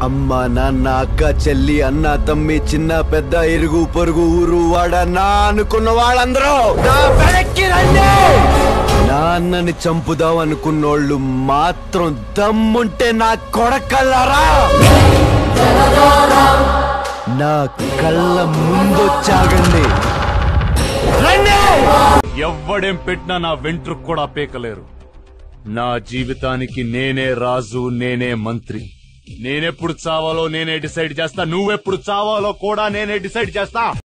అమ్మ నాన్న అక్క చెల్లి అన్న తమ్మి చిన్న పెద్ద ఇరుగు పొరుగు ఊరు వాడ నా అనుకున్న వాళ్ళందరూ నా వెనక్కి రండి నాన్నని చంపుదాం అనుకున్నోళ్ళు మాత్రం దమ్ముంటే నా కొడకల్లారా నా కళ్ళ ముందొచ్చాగండి రండి ఎవ్వడేం పెట్టినా నా వెంట్రుకు కూడా పీకలేరు నా జీవితానికి నేనే రాజు నేనే మంత్రి నేనెప్పుడు చావాలో నేనే డిసైడ్ చేస్తా నువ్వెప్పుడు చావాలో కూడా నేనే డిసైడ్ చేస్తా